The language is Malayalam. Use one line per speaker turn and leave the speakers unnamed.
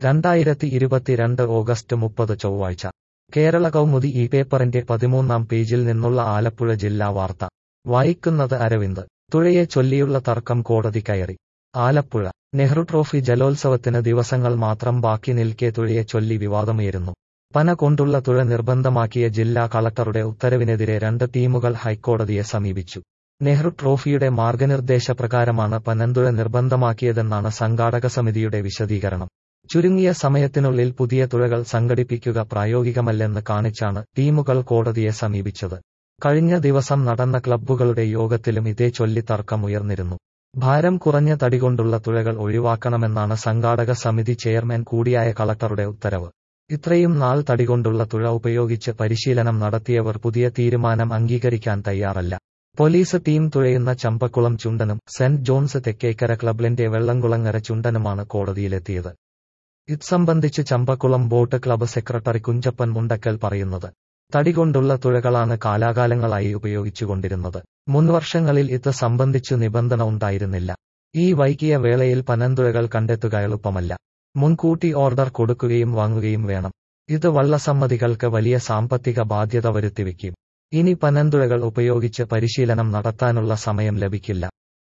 രണ്ടായിരത്തി ഇരുപത്തിരണ്ട് ഓഗസ്റ്റ് മുപ്പത് ചൊവ്വാഴ്ച കേരള കൗമുദി ഈ പേപ്പറിന്റെ പതിമൂന്നാം പേജിൽ നിന്നുള്ള ആലപ്പുഴ ജില്ലാ വാർത്ത വായിക്കുന്നത് അരവിന്ദ് തുഴയെ ചൊല്ലിയുള്ള തർക്കം കോടതി കയറി ആലപ്പുഴ നെഹ്റു ട്രോഫി ജലോത്സവത്തിന് ദിവസങ്ങൾ മാത്രം ബാക്കി നിൽക്കെ തുഴയെ ചൊല്ലി വിവാദമുയരുന്നു പന കൊണ്ടുള്ള തുഴ നിർബന്ധമാക്കിയ ജില്ലാ കളക്ടറുടെ ഉത്തരവിനെതിരെ രണ്ട് ടീമുകൾ ഹൈക്കോടതിയെ സമീപിച്ചു നെഹ്റു ട്രോഫിയുടെ മാർഗനിർദ്ദേശപ്രകാരമാണ് പനന്തുഴ നിർബന്ധമാക്കിയതെന്നാണ് സംഘാടക സമിതിയുടെ വിശദീകരണം ചുരുങ്ങിയ സമയത്തിനുള്ളിൽ പുതിയ തുഴകൾ സംഘടിപ്പിക്കുക പ്രായോഗികമല്ലെന്ന് കാണിച്ചാണ് ടീമുകൾ കോടതിയെ സമീപിച്ചത് കഴിഞ്ഞ ദിവസം നടന്ന ക്ലബ്ബുകളുടെ യോഗത്തിലും ഇതേ ചൊല്ലി തർക്കം ഉയർന്നിരുന്നു ഭാരം കുറഞ്ഞ തടികൊണ്ടുള്ള തുഴകൾ ഒഴിവാക്കണമെന്നാണ് സംഘാടക സമിതി ചെയർമാൻ കൂടിയായ കളക്ടറുടെ ഉത്തരവ് ഇത്രയും നാൾ തടികൊണ്ടുള്ള തുഴ ഉപയോഗിച്ച് പരിശീലനം നടത്തിയവർ പുതിയ തീരുമാനം അംഗീകരിക്കാൻ തയ്യാറല്ല പോലീസ് ടീം തുഴയുന്ന ചമ്പക്കുളം ചുണ്ടനും സെന്റ് ജോൺസ് തെക്കേക്കര ക്ലബിന്റെ വെള്ളംകുളങ്ങര ചുണ്ടനുമാണ് കോടതിയിലെത്തിയത് ഇത് സംബന്ധിച്ച് Champakulam boat club secretary Kunjappan Mundakkal പറയുന്നത് തടികൊണ്ടുള്ള തുഴകളാണ് കാലാകാലങ്ങളായി ഉപയോഗിച്ചുകൊണ്ടിരുന്നത് മുൻവർഷങ്ങളിൽ ഇത് സംബന്ധിച്ചു നിബന്ധന ഉണ്ടായിരുന്നില്ല ഈ വൈകിയ വേളയിൽ പനന്തുഴകൾ കണ്ടെത്തുക എളുപ്പമല്ല മുൻകൂട്ടി ഓർഡർ കൊടുക്കുകയും വാങ്ങുകയും വേണം ഇത് വള്ളസമ്മതികൾക്ക് വലിയ സാമ്പത്തിക ബാധ്യത വരുത്തിവെക്കും ഇനി പനന്തുഴകൾ ഉപയോഗിച്ച് പരിശീലനം നടത്താനുള്ള സമയം ലഭിക്കില്ല